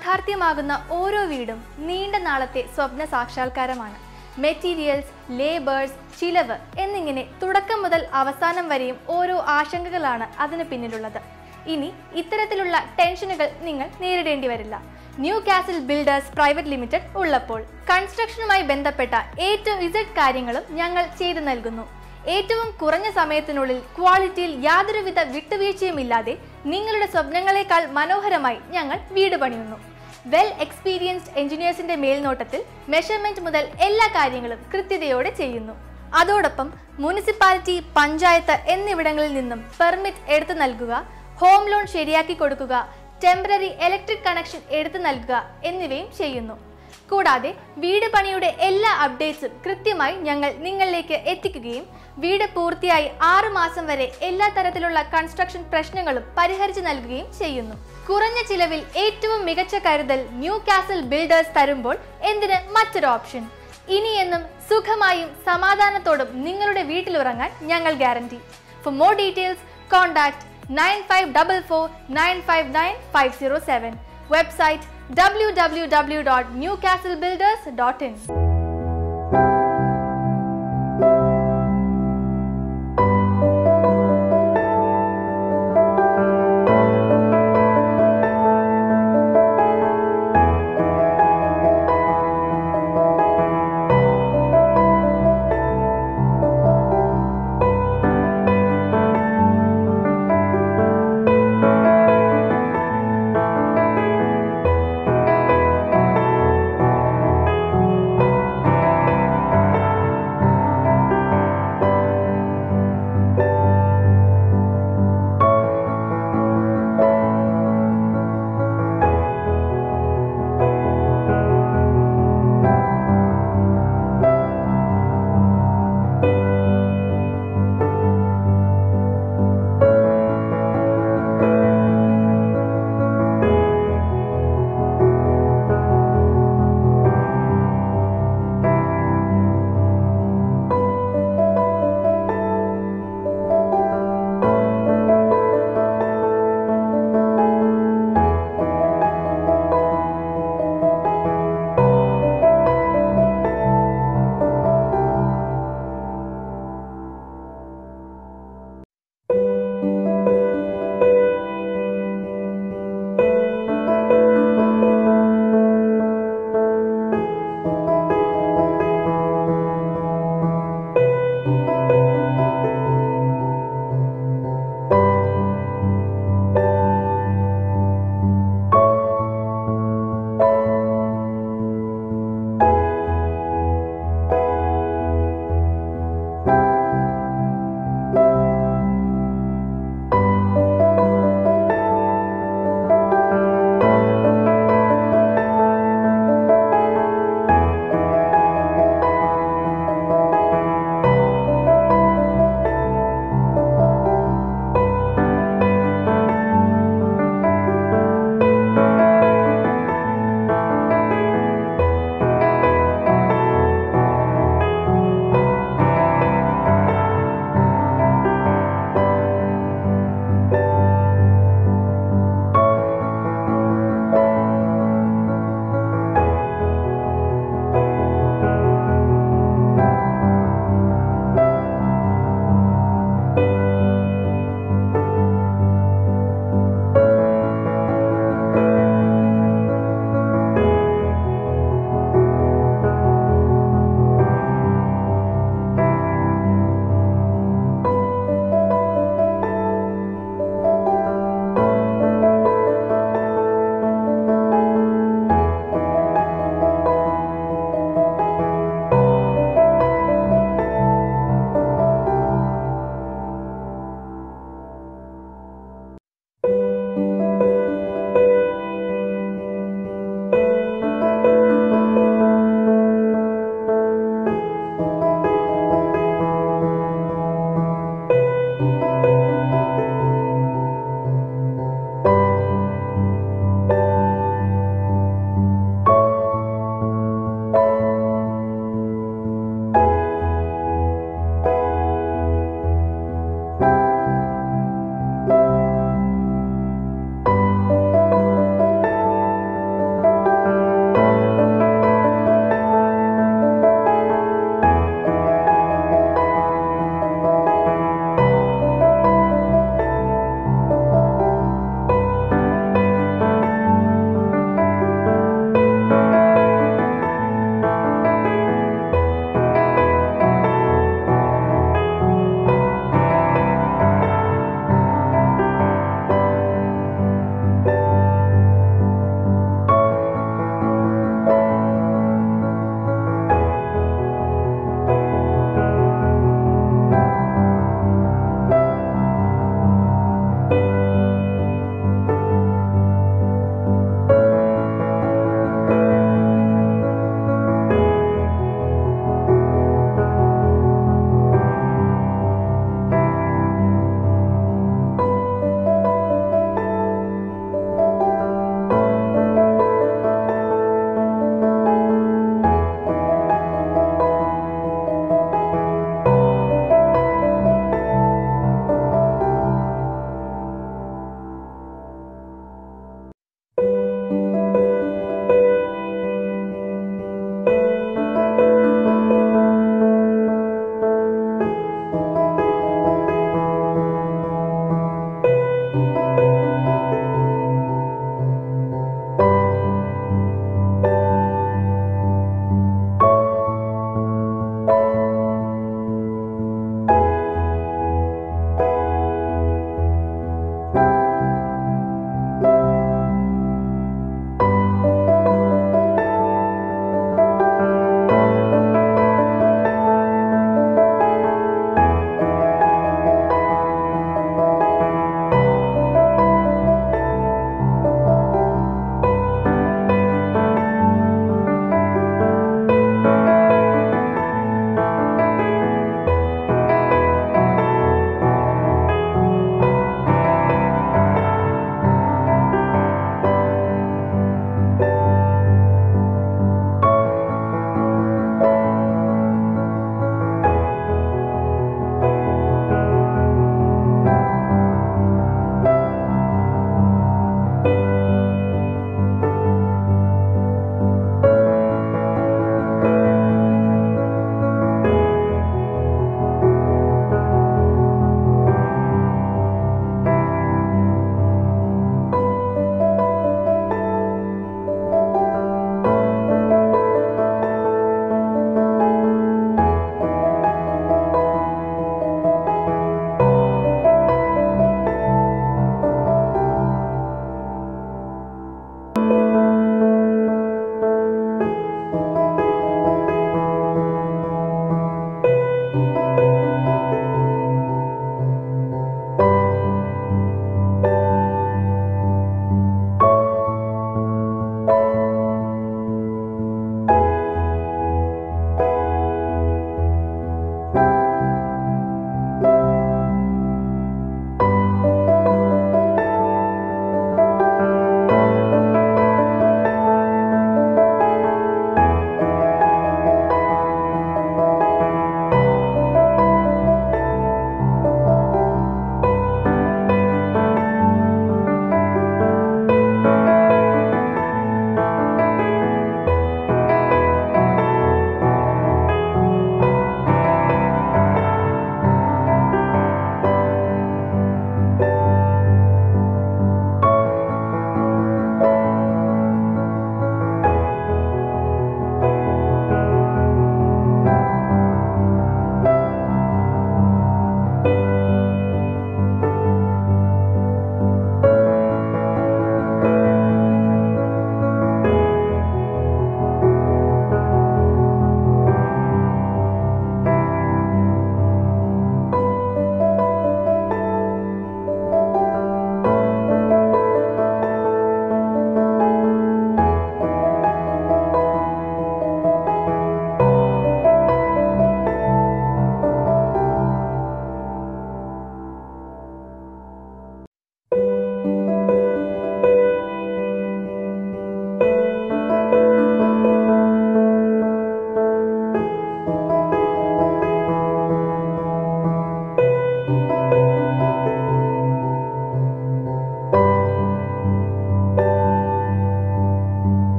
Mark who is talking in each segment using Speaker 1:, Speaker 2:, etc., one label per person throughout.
Speaker 1: യാഥാർത്ഥ്യമാകുന്ന ഓരോ വീടും നീണ്ട നാളത്തെ സ്വപ്ന സാക്ഷാത്കാരമാണ് മെറ്റീരിയൽസ് ലേബേഴ്സ് ചിലവ് എന്നിങ്ങനെ തുടക്കം മുതൽ അവസാനം വരെയും ഓരോ ആശങ്കകളാണ് അതിന് പിന്നിലുള്ളത് ഇനി ഇത്തരത്തിലുള്ള ടെൻഷനുകൾ നിങ്ങൾ നേരിടേണ്ടി വരില്ല New Castle Builders Private Limited ഉള്ളപ്പോൾ കൺസ്ട്രക്ഷനുമായി ബന്ധപ്പെട്ട എ ടു ഇസഡ് കാര്യങ്ങളും ഞങ്ങൾ ചെയ്തു നൽകുന്നു ഏറ്റവും കുറഞ്ഞ സമയത്തിനുള്ളിൽ ക്വാളിറ്റിയിൽ യാതൊരുവിധ വിട്ടുവീഴ്ചയുമില്ലാതെ നിങ്ങളുടെ സ്വപ്നങ്ങളെക്കാൾ മനോഹരമായി ഞങ്ങൾ വീട് പണിയുന്നു വെൽ എക്സ്പീരിയൻസ്ഡ് എഞ്ചിനീയേഴ്സിന്റെ മേൽനോട്ടത്തിൽ മെഷർമെന്റ് മുതൽ എല്ലാ കാര്യങ്ങളും കൃത്യതയോടെ ചെയ്യുന്നു അതോടൊപ്പം മുനിസിപ്പാലിറ്റി പഞ്ചായത്ത് എന്നിവിടങ്ങളിൽ നിന്നും പെർമിറ്റ് എടുത്തു നൽകുക ഹോം ലോൺ ശരിയാക്കി കൊടുക്കുക ടെമ്പററി ഇലക്ട്രിക് കണക്ഷൻ എടുത്തു നൽകുക എന്നിവയും ചെയ്യുന്നു കൂടാതെ വീട് പണിയുടെ എല്ലാ അപ്ഡേറ്റ്സും കൃത്യമായി ഞങ്ങൾ നിങ്ങളിലേക്ക് എത്തിക്കുകയും വീട് പൂർത്തിയായി ആറ് മാസം വരെ എല്ലാ തരത്തിലുള്ള കൺസ്ട്രക്ഷൻ പ്രശ്നങ്ങളും പരിഹരിച്ചു നൽകുകയും ചെയ്യുന്നു കുറഞ്ഞ ചിലവിൽ ഏറ്റവും മികച്ച കരുതൽ ന്യൂ കാസൽ ബിൽഡേഴ്സ് തരുമ്പോൾ എന്തിന് മറ്റൊരു ഓപ്ഷൻ ഇനിയെന്നും സുഖമായും സമാധാനത്തോടും നിങ്ങളുടെ വീട്ടിലുറങ്ങാൻ ഞങ്ങൾ guarantee for more details contact nine five double four nine five nine five zero seven website W W W dot New Castle Builders dot in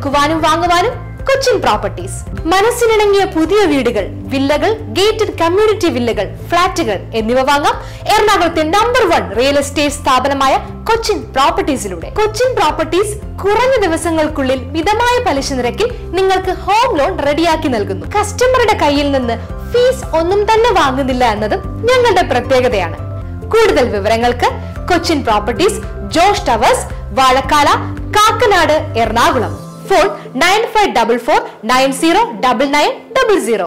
Speaker 2: വിൽക്കുവാനും വാങ്ങുവാനും കൊച്ചിൻ പ്രോപ്പർട്ടീസ് മനസ്സിനിണങ്ങിയ പുതിയ വീടുകൾ വില്ലകൾ ഗേറ്റഡ് കമ്മ്യൂണിറ്റി വില്ലകൾ ഫ്ളാറ്റുകൾ എന്നിവ വാങ്ങാം എറണാകുളത്തെ നമ്പർ വൺ റിയൽ എസ്റ്റേറ്റ് സ്ഥാപനമായ കൊച്ചിൻ പ്രോപ്പർട്ടീസിലൂടെ കൊച്ചിൻ പ്രോപ്പർട്ടീസ് കുറഞ്ഞ ദിവസങ്ങൾക്കുള്ളിൽ മിതമായ പലിശ നിരക്കിൽ നിങ്ങൾക്ക് ഹോം ലോൺ റെഡിയാക്കി നൽകുന്നു കസ്റ്റമറുടെ കയ്യിൽ നിന്ന് ഫീസ് ഒന്നും തന്നെ വാങ്ങുന്നില്ല എന്നതും ഞങ്ങളുടെ പ്രത്യേകതയാണ് കൂടുതൽ വിവരങ്ങൾക്ക് Cochin Properties Josh Towers Vazhakkala Kakkanad Ernakulam phone nine five double four nine zero double nine double zero